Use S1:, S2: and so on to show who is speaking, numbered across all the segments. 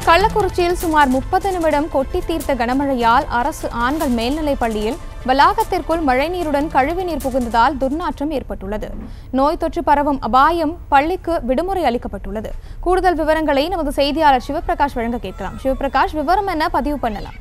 S1: கள்ளக்குறிச்சியில் சுமார் முப்பது நிமிடம் கொட்டி தீர்த்த கனமழையால் அரசு ஆண்கள் மேல்நிலைப் பள்ளியில் வளாகத்திற்குள் மழைநீருடன் கழிவுநீர் புகுந்ததால் துர்நாற்றம் ஏற்பட்டுள்ளது நோய் தொற்று பரவும் அபாயம் பள்ளிக்கு விடுமுறை அளிக்கப்பட்டுள்ளது கூடுதல் விவரங்களை நமது செய்தியாளர் சிவபிரகாஷ் வழங்க கேட்கலாம் சிவபிரகாஷ் விவரம் என்ன பதிவு பண்ணலாம்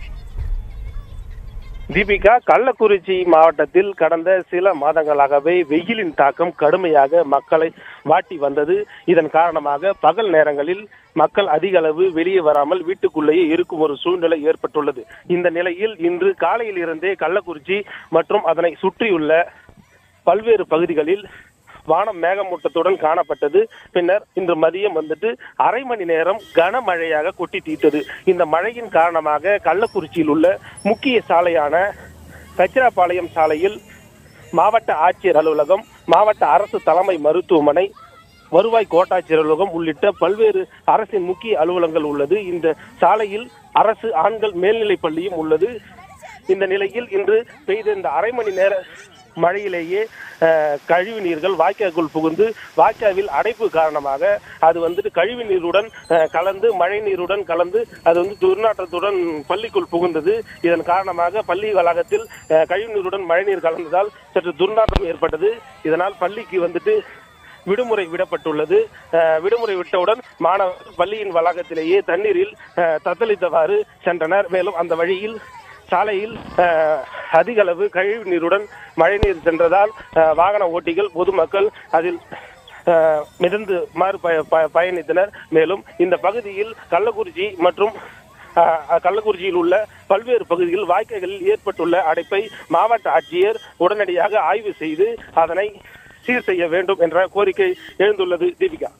S2: தீபிகா கள்ளக்குறிச்சி மாவட்டத்தில் கடந்த சில மாதங்களாகவே வெயிலின் தாக்கம் கடுமையாக மக்களை வாட்டி வந்தது இதன் காரணமாக பகல் நேரங்களில் மக்கள் அதிக அளவு வெளியே வராமல் வீட்டுக்குள்ளேயே இருக்கும் ஒரு சூழ்நிலை ஏற்பட்டுள்ளது இந்த நிலையில் இன்று காலையில் இருந்தே கள்ளக்குறிச்சி மற்றும் அதனை சுற்றியுள்ள பல்வேறு பகுதிகளில் வானம் மேகமூட்டத்துடன் காணப்பட்டது பின்னர் இன்று மதியம் வந்துட்டு அரை மணி நேரம் கனமழையாக கொட்டி தீர்த்தது இந்த மழையின் காரணமாக கள்ளக்குறிச்சியில் உள்ள முக்கிய சாலையான கச்சிராபாளையம் சாலையில் மாவட்ட ஆட்சியர் அலுவலகம் மாவட்ட அரசு தலைமை மருத்துவமனை வருவாய் கோட்டாட்சியர் அலுவலகம் உள்ளிட்ட பல்வேறு அரசின் முக்கிய அலுவலகங்கள் உள்ளது இந்த சாலையில் அரசு ஆண்கள் மேல்நிலைப் பள்ளியும் உள்ளது இந்த நிலையில் இன்று பெய்த இந்த அரை மணி நேர மழையிலேயே அஹ், கழிவு நீர்கள் வாய்க்காக்குள் புகுந்து வாய்க்காவில் அடைப்பு காரணமாக அது வந்துட்டு கழிவு நீருடன் அஹ், கலந்து மழை நீருடன் கலந்து அது வந்து துர்நாற்றத்துடன் பள்ளிக்குள் புகுந்தது இதன் காரணமாக பள்ளி வளாகத்தில் அஹ், கழிவு நீருடன் மழைநீர் கலந்ததால் சற்று துர்நாற்றம் ஏற்பட்டது இதனால் பள்ளிக்கு வந்துட்டு விடுமுறை விடப்பட்டுள்ளது அஹ், விடுமுறை விட்டவுடன் மாணவர்கள் பள்ளியின் வளாகத்திலேயே தண்ணீரில் அஹ், தத்தளித்தவாறு சென்றனர் மேலும் அந்த வழியில் சாலையில் அஹ், அதிக அளவு கழிவு நீருடன் மழைநீர் சென்றதால் அஹ், வாகன ஓட்டிகள் பொதுமக்கள் அதில் அஹ், மிதந்து மாறு பய- ப- பயணித்தனர் மேலும் இந்த பகுதியில் கள்ளக்குறிச்சி மற்றும் அஹ், கள்ளக்குறிச்சியில் உள்ள பல்வேறு பகுதிகளில் வாய்க்கால்களில் ஏற்பட்டுள்ள அடைப்பை மாவட்ட ஆட்சியர் உடனடியாக ஆய்வு செய்து அதனை சீர் செய்ய வேண்டும் என்ற கோரிக்கை எழுந்துள்ளது தீபிகா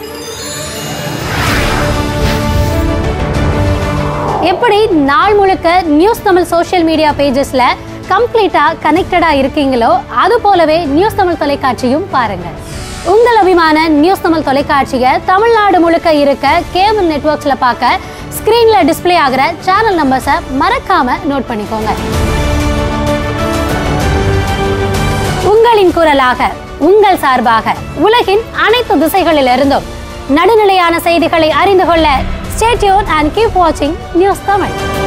S3: எப்படி நாள் முழுக்க நியூஸ் தமிழ் சோஷியல் மீடியா பேஜஸ்ல கம்ப்ளீட்டா கனெக்டடா இருக்கீங்களோ அது போலவே நியூஸ் தமிழ் தொலைக்காட்சியும் பாருங்க உங்கள் அபிமான நியூஸ் தமிழ் தொலைக்காட்சியை தமிழ்நாடு முழுக்க இருக்க கேபிள் நெட்வொர்க்ஸ்ல பார்க்க ஸ்கிரீன்ல டிஸ்ப்ளே ஆகிற சேனல் நம்பர்ஸை மறக்காம நோட் பண்ணிக்கோங்க உங்களின் குரலாக உங்கள் சார்பாக உலகின் அனைத்து திசைகளிலிருந்தும் நடுநிலையான செய்திகளை அறிந்து கொள்ள ஸ்டேட்யூன் அண்ட் கீப் வாட்சிங் நியூஸ் தமிழ்